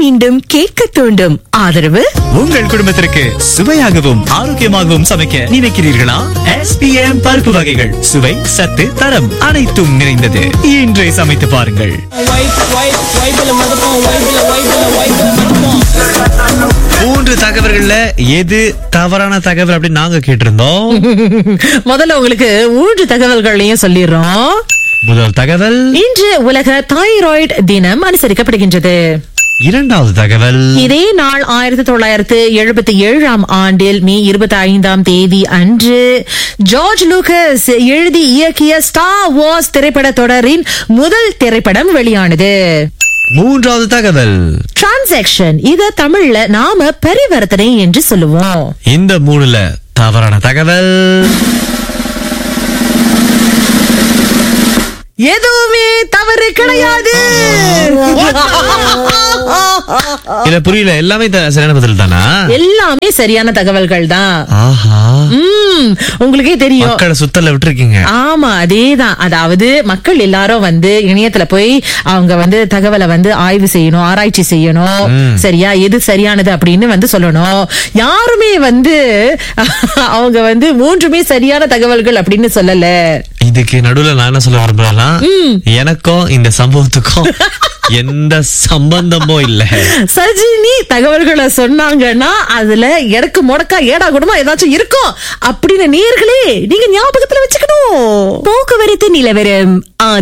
மீண்டும் கேட்க தூண்டும் ஆதரவு உங்கள் குடும்பத்திற்கு சுவையாகவும் ஆரோக்கியமாகவும் சமைக்க நினைக்கிறீர்களா எஸ்பிஎம் பருப்பு வகைகள் சுவை சத்து தரம் அனைத்தும் நிறைந்தது இன்றே சமைத்து பாருங்கள் மூன்று தகவல்கள்ல எது தவறான தகவல் அப்படின்னு நாங்க கேட்டிருந்தோம் முதல்ல உங்களுக்கு மூன்று தகவல்களையும் சொல்லிடுறோம் முதல் தகவல் இன்று உலக தைராய்டு தினம் அனுசரிக்கப்படுகின்றது இரண்டாவது தகவல் இதே நாள் ஆயிரத்தி தொள்ளாயிரத்து எழுபத்தி ஏழாம் ஆண்டில் மே இருபத்தி ஐந்தாம் தேதி அன்று ஜார்ஜ் லூகஸ் எழுதி இயக்கிய ஸ்டார் வார்ஸ் திரைப்பட தொடரின் முதல் திரைப்படம் வெளியானது மூன்றாவது தகவல் டிரான்சாக்ஷன் இத தமிழ்ல நாம பரிவர்த்தனை என்று சொல்லுவோம் இந்த மூணுல தவறான தகவல் எதுவுமே தவறு கிடையாது இல்ல புரியல எல்லாமே த- சரியான பதில் தானா எல்லாமே சரியான தகவல்கள் தான் ஆஹா உம் உங்களுக்கே தெரியும் மக்களை சுத்தல விட்டுருக்கீங்க ஆமா அதேதான் அதாவது மக்கள் எல்லாரும் வந்து இணையத்துல போய் அவங்க வந்து தகவலை வந்து ஆய்வு செய்யணும் ஆராய்ச்சி செய்யணும் சரியா எது சரியானது அப்படின்னு வந்து சொல்லணும் யாருமே வந்து அவங்க வந்து மூன்றுமே சரியான தகவல்கள் அப்படின்னு சொல்லல இதுக்கு நடுவுல நான் என்ன சொல்ல விரும்புறேன்னா எனக்கும் இந்த சம்பவத்துக்கும் எந்த சம்பந்தமும் இல்ல சஜினி தகவல்களை சொன்னாங்கன்னா அதுல எனக்கு முடக்கா ஏடா குடமா ஏதாச்சும் இருக்கும் அப்படின்னு நேர்களே நீங்க ஞாபகத்துல வச்சுக்கணும் போக்குவரத்து நிலவரம்